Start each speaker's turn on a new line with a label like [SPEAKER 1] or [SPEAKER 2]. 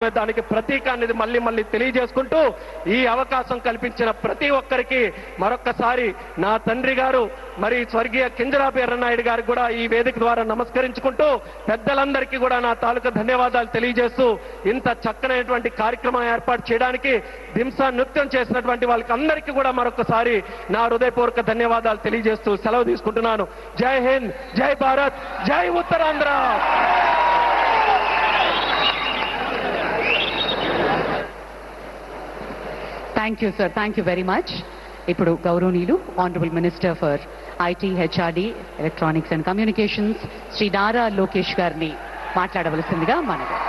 [SPEAKER 1] అనే దానికి ప్రతీక అనేది మళ్ళీ మళ్ళీ తెలియజేసుకుంటూ ఈ అవకాశం కల్పించిన ప్రతి ఒక్కరికి మరొక్కసారి నా తండ్రి గారు మరి స్వర్గీయ కింజరాపు ఎర్రనాయుడు గారికి కూడా ఈ వేదిక ద్వారా నమస్కరించుకుంటూ పెద్దలందరికీ కూడా నా తాలూకా ధన్యవాదాలు తెలియజేస్తూ ఇంత చక్కనైనటువంటి కార్యక్రమం ఏర్పాటు చేయడానికి దింసా నృత్యం చేసినటువంటి వాళ్ళకి అందరికీ కూడా మరొకసారి నా హృదయపూర్వక ధన్యవాదాలు తెలియజేస్తూ సెలవు తీసుకుంటున్నాను జై హింద్ జై భారత్ జై Uttarandhra
[SPEAKER 2] thank you sir thank you very much ఇప్పుడు గౌరవనీయులు honourable minister for IT HRD electronics and communications Shri Nara Lokesh గారిని మాట్లాడవలసిందిగా మనవి